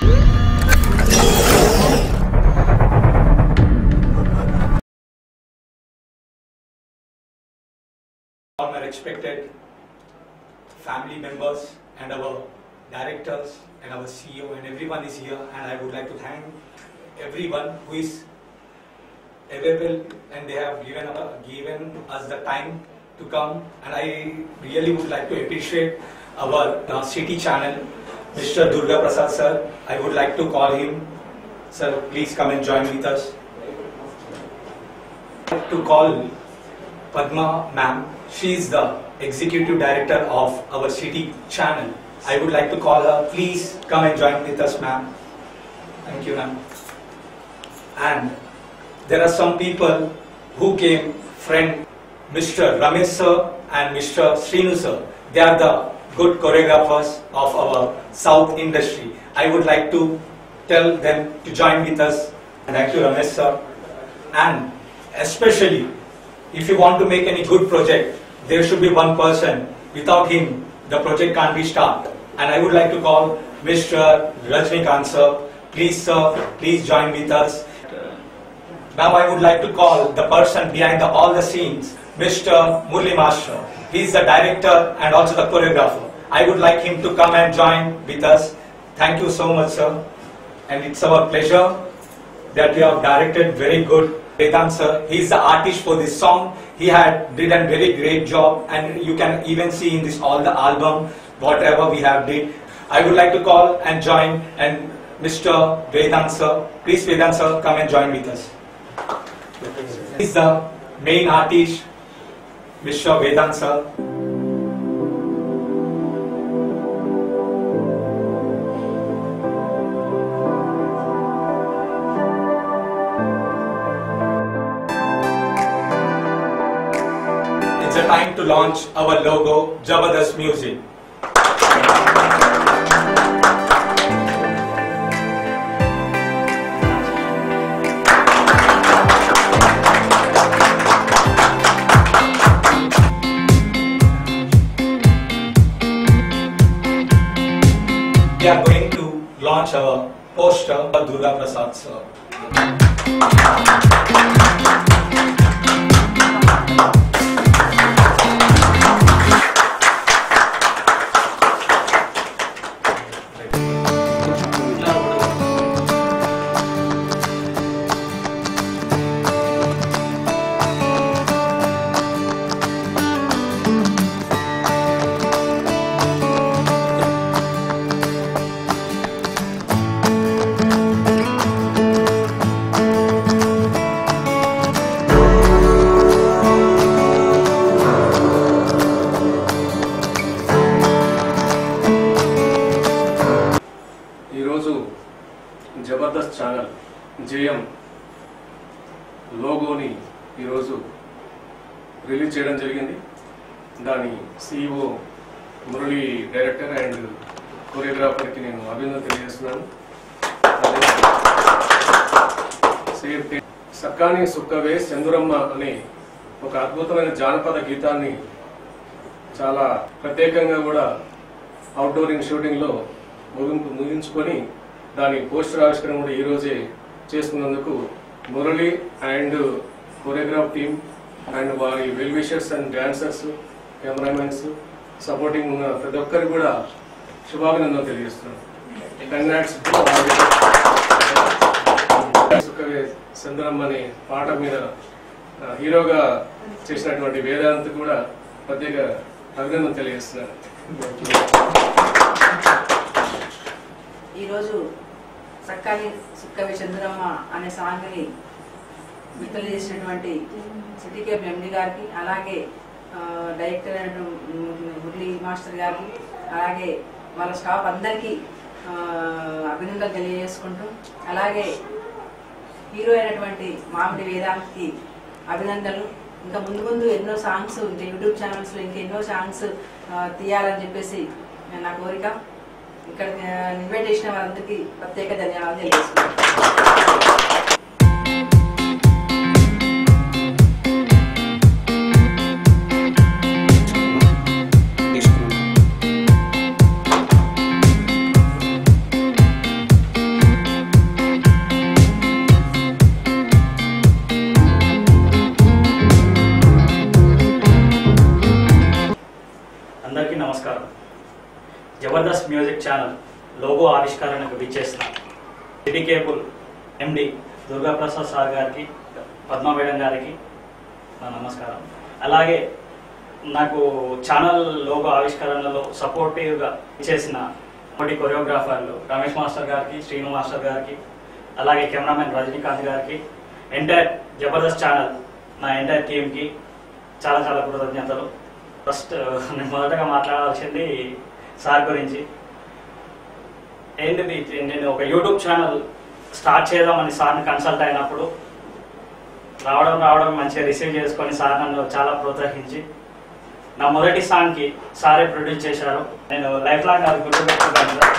all my respected family members and our directors and our CEO and everyone is here and I would like to thank everyone who is available and they have given, uh, given us the time to come and I really would like to appreciate our uh, city channel Mr. Durga Prasad sir I would like to call him sir please come and join with us to call Padma ma'am. She is the executive director of our city channel. I would like to call her. Please come and join with us, ma'am. Thank you, ma'am. And there are some people who came, friend Mr. Ramesh sir and Mr. Srinu sir. They are the good choreographers of our South industry. I would like to tell them to join with us. Thank you, Ramesh sir. And especially if you want to make any good project, there should be one person. Without him, the project can't be started. And I would like to call Mr. Rajnikant sir. Please, sir, please join with us. Now I would like to call the person behind the, all the scenes, Mr. Murli Master. He is the director and also the choreographer. I would like him to come and join with us. Thank you so much, sir. And it's our pleasure that you have directed very good. Vedant sir, he is the artist for this song. He had did a very great job, and you can even see in this all the album whatever we have did. I would like to call and join and Mr. Vedant sir, please Vedant sir, come and join with us. He is the main artist, Mr. Vedant sir. It's a time to launch our logo, Jabardast Music. We are going to launch our poster, Durga Prasad sir. ఈరోజు Jabardasth channel JM లోగోని ఈరోజు release చేయడం జరిగింది దాని CEO Murali director and కొరియోగ్రాఫర్కి నేను అభినందన తెలియజేస్తున్నాను same day- సక్కాని సుక్కవే చందురమ్మ అనే ఒక అద్భుతమైన జానపద గీతాన్ని చాలా ప్రత్యేకంగా కూడా అవుట్డోరింగ్ షూటింగ్లో ముగింపు ముగించుకొని దాని పోస్టర్ ఆవిష్కరణ కూడా ఈ రోజే చేసుకున్నందుకు Murali and choreograph team and వారి well wishers and dancers cameramens supporting ఉన్న ప్రతి ఒక్కరికి కూడా శుభాభినందనలు తెలియజేస్తున్నాను కంగ్రాట్స్ సుఖవే చంద్రమ్మ అనే పాట మీద ఆ, హీరోగా చేసినటువంటి వేదాంత్ కూడా ప్రత్యేక అభినందన తెలియజేస్తున్నాను ఈరోజు సక్కాని సుక్కవి చంద్రమ్మ అనే సాంగ్ని విడుదల చేసినటువంటి సిటీ కేబుల్ ఎండి గారికి అలాగే ఆ, డైరెక్టర్ అయినటువంటి మురళి మాస్టర్ గారికి అలాగే వాళ్ళ స్టాఫ్ అందరికీ ఆ, అభినందనలు తెలియజేసుకుంటూ అలాగే హీరో అయినటువంటి మామిడి వేదాంత్కి అభినందనలు ఇంకా ముందు ముందు ఎన్నో సాంగ్స్ ఇంకా యూట్యూబ్ ఛానల్స్లో ఇంకా ఎన్నో సాంగ్స్ ఆ, తీయాలని చెప్పేసి నా కోరిక ఇక్కడ ఇన్వైట్ చేసిన వారందరికీ ప్రత్యేక ధన్యవాదాలు తెలియజేస్తున్నాను లోగో ఆవిష్కరణకు విచ్చేసిన city cable MD Durgaprasad sir గారికి పద్మ మేడం గారికి నా నమస్కారం అలాగే నాకు ఛానల్ లోగో ఆవిష్కరణలో సపోర్టివ్గా చేసిన మొదటి కొరియోగ్రాఫర్లు రమేష్ మాస్టర్ గారికి శ్రీను మాస్టర్ గారికి అలాగే కెమెరామెన్ రజనీకాంత్ గారికి ఎంటైర్ జబర్దస్త్ ఛానల్ నా ఎంటైర్ టీంకి చాలా చాలా కృతజ్ఞతలు ఫస్ట్ నేను మొదటగా మాట్లాడాల్సింది సార్ గురించి ఏంటిది నేను ఒక యూట్యూబ్ ఛానల్ స్టార్ట్ చేద్దామని సార్ని కన్సల్ట్ అయినప్పుడు రావడం రావడం మంచిగా రిసీవ్ చేసుకొని సార్ నన్ను చాలా ప్రోత్సహించి నా మొదటి సాంగ్కి సారే ప్రొడ్యూస్ చేశారు నేను లైఫ్ లాంగ్ అది గుర్తుపెట్టుకుంటాను సార్.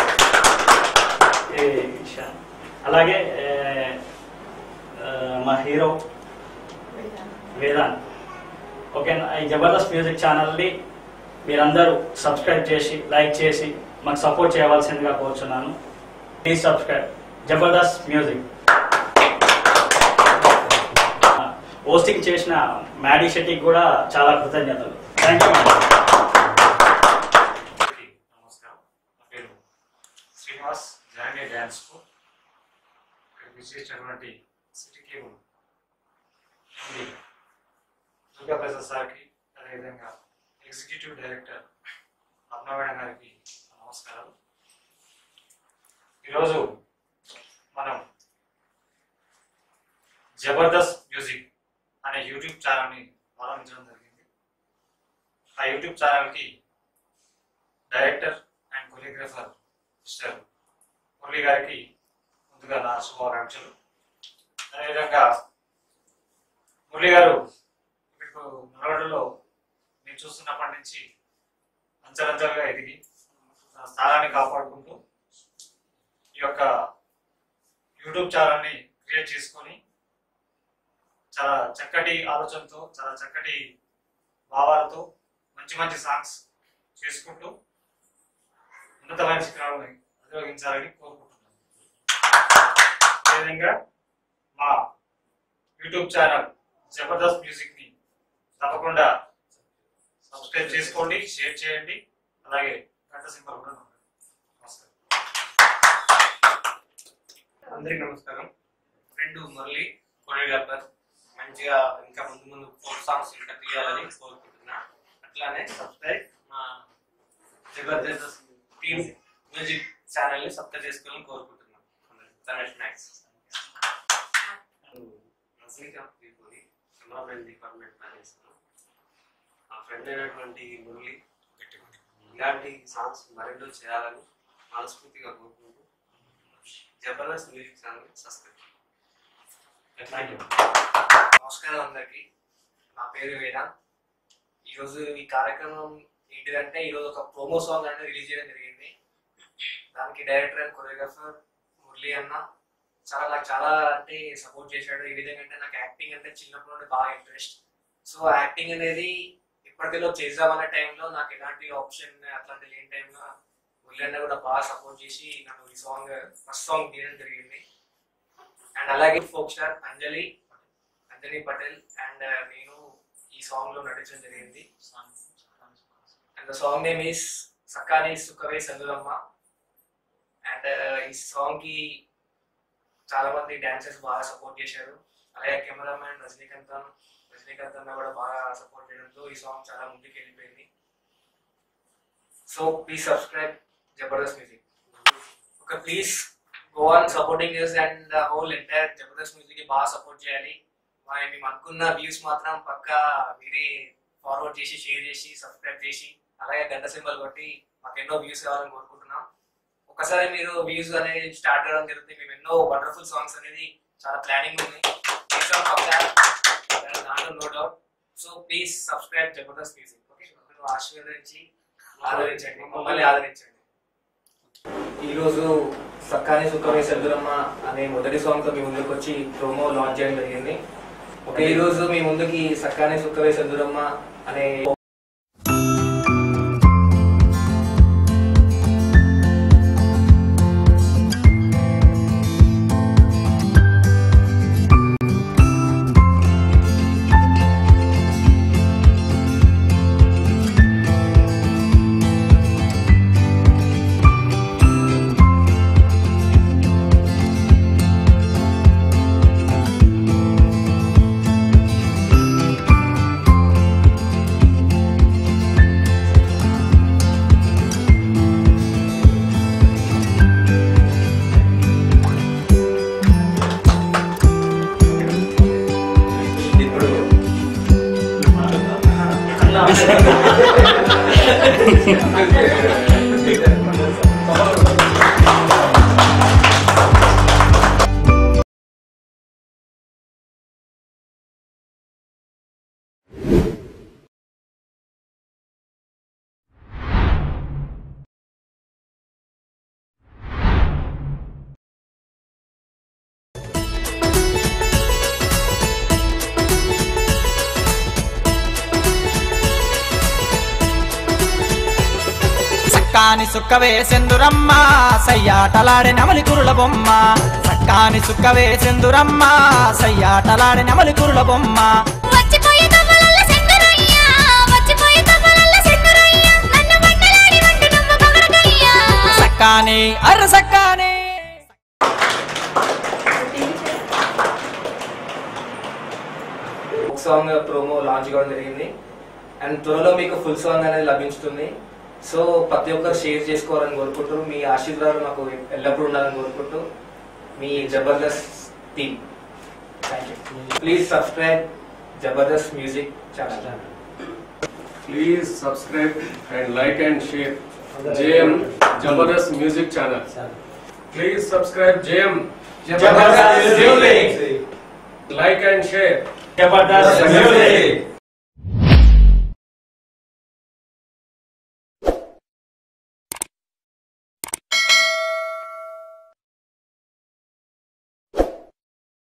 ఈ విషయం. అలాగే ఏ, ఆ, మా హీరో వేదాంత్ ఓకేనా ఈ జబర్దస్త్ మ్యూజిక్ ఛానల్ని మీరందరూ సబ్స్క్రైబ్ చేసి లైక్ చేసి మాకు సపోర్ట్ చేయవలసిందిగా కోరుచున్నాను please subscribe Jabardast music hosting చేసిన మ్యాడీ శెట్టికి కూడా చాలా కృతజ్ఞతలు థ్యాంక్ యూ మేడం నమస్కారం నా పేరు శ్రీనివాస్ జాంగే డ్యాన్స్ స్కూల్ ఇక్కడికి విచ్చేసినటువంటి city cable MD Durga Prasad సార్కి అదేవిధంగా ఎగ్జిక్యూటివ్ డైరెక్టర్ పద్మవేణ గారికి నా నమస్కారాలు ఈరోజు మనం జబర్దస్త్ మ్యూజిక్ అనే యూట్యూబ్ ఛానల్ని ప్రారంభించడం జరిగింది ఆ యూట్యూబ్ ఛానల్కి director and choreographer mister Murali గారికి ముందుగా నా శుభాకాంక్షలు అదేవిధంగా మురళి గారు ఇప్పుడు నలగడలో నేను చూస్తున్నప్పటి నుంచి అంచెలంచెలుగా ఎదిగి తన స్థానాన్ని కాపాడుకుంటూ ఈ యొక్క యూట్యూబ్ ఛానల్ని క్రియేట్ చేసుకొని చాలా చక్కటి ఆలోచనతో చాలా చక్కటి భావాలతో మంచి మంచి సాంగ్స్ చేసుకుంటూ ఉన్నతమైన శిఖరాలను అధిరోగించాలని కోరుకుంటున్నాను అదేవిధంగా మా యూట్యూబ్ ఛానల్ జబర్దస్త్ మ్యూజిక్ ని తప్పకుండా సబ్స్క్రైబ్ చేసుకోండి షేర్ చేయండి అలాగే గంట సింబల్ కూడా నొక్కండి. నమస్కారం అందరికి నమస్కారం ఫ్రెండ్ మురళి కొరియోగ్రాఫర్ మంచిగా ఇంకా ముందు ముందు ఫోర్ సాంగ్స్ ఇంకా తీయాలని కోరుకుంటున్నా అట్లానే సబ్స్క్రైబ్ మా జబర్దస్త్ టీమ్ మ్యూజిక్ ఛానల్ ని సబ్స్క్రైబ్ చేసుకోవాలని కోరుకుంటున్నాం రమేష్ మ్యాక్స్ రజనీకాంత్ దీపుని కెమెరామెన్ డిపార్ట్మెంట్ పనిచేస్తున్నాను మా ఫ్రెండ్ అయినటువంటి మురళి ఇలాంటి సాంగ్స్ మరెన్నో చేయాలని మనస్ఫూర్తిగా కోరుకుంటూ Jabardast music channel subscribe thank you నమస్కారం అందరికి నా పేరు వేదాంత్ ఈరోజు ఈ కార్యక్రమం ఏంటిదంటే ఈరోజు ఒక ప్రోమో సాంగ్ అనేది రిలీజ్ చేయడం జరిగింది దానికి డైరెక్టర్ అండ్ కొరియోగ్రాఫర్ మురళి అన్న చాలా నాకు చాలా అంటే సపోర్ట్ చేశాడు ఈ విధంగా అంటే నాకు యాక్టింగ్ అంటే చిన్నప్పటి నుండి బాగా ఇంట్రెస్ట్ సో యాక్టింగ్ అనేది ఇప్పటికెలో చేద్దామనే టైంలో నాకు ఎలాంటి ఆప్షన్ అట్లాంటి లేని టైంలో మురళి అన్న కూడా బాగా సపోర్ట్ చేసి నన్ను ఈ సాంగ్ ఫస్ట్ సాంగ్ తీయడం జరిగింది అండ్ అలాగే folk star Anjali Anjali Patel and నేను ఈ సాంగ్ లో నటించడం జరిగింది and the song name is సకాని సుఖవే సందులమ్మ అండ్ ఈ సాంగ్ కి చాలా మంది డాన్సర్స్ బాగా సపోర్ట్ చేశారు అలాగే కెమెరామ్యాన్ రజనీకాంత్ రజనీకాంత్ అన్న కూడా బాగా సపోర్ట్ చేయడంతో ఈ సాంగ్ చాలా ముందుకు వెళ్ళిపోయింది so please subscribe Jabardast music ఒక please go on supporting us and whole entire Jabardast music కి బాగా సపోర్ట్ చేయాలి మరి మేము అనుకున్న వ్యూస్ మాత్రం పక్కా మీరే ఫార్వర్డ్ చేసి షేర్ చేసి సబ్స్క్రైబ్ చేసి అలాగే గంట సింబల్ కొట్టి మాకు ఎన్నో వ్యూస్ కావాలని కోరుకుంటున్నాం ఒకసారి మీరు వ్యూస్ అనేది స్టార్ట్ అవడం జరుగుతుంది మేము ఎన్నో వండర్ఫుల్ సాంగ్స్ అనేది చాలా ప్లానింగ్ ఉంది చేసాం పక్కా దాంట్లో no doubt so please subscribe Jabardast music okay ఆశీర్వదించి ఆదరించండి మమ్మల్ని ఆదరించండి ఈరోజు సక్కాని సుఖమే సెల్దురమ్మ అనే మొదటి సాంగ్ తో మీ ముందుకు వచ్చి ప్రోమో లాంచ్ చేయడం జరిగింది ఓకే ఈ రోజు మీ ముందుకి సక్కాని సుఖమే సెల్దురమ్మ అనే సుక్కవే సెందురమ్మ సయ్యాటలాడే నమలి కురుల బొమ్మ సక్కాని సుక్కవే సెందురమ్మ సయ్యాటలాడే నమలి కురుల బొమ్మ వచ్చిపోయే తవ్వలల్ల సెందురయ్య వచ్చిపోయే తవ్వలల్ల సెందురయ్య నన్ను మండలాడి వంట నువ్వు పొగడకయ్య సక్కాని అర్ర సక్కాని ఒక సాంగ్ ప్రోమో లాంచ్ కావడం జరిగింది అండ్ త్వరలో మీకు ఫుల్ సాంగ్ అనేది లభించుతుంది సో ప్రతి ఒక్కరు షేర్ చేసుకోవాలని కోరుకుంటూ మీ ఆశీర్వాదాలు మాకు ఎల్లప్పుడూ ఉండాలని కోరుకుంటూ మీ Jabardast team thank you please subscribe Jabardast music channel please subscribe and like and share JM Jabardast music channel please subscribe JM Jabardast Music. Like and share Jabardast music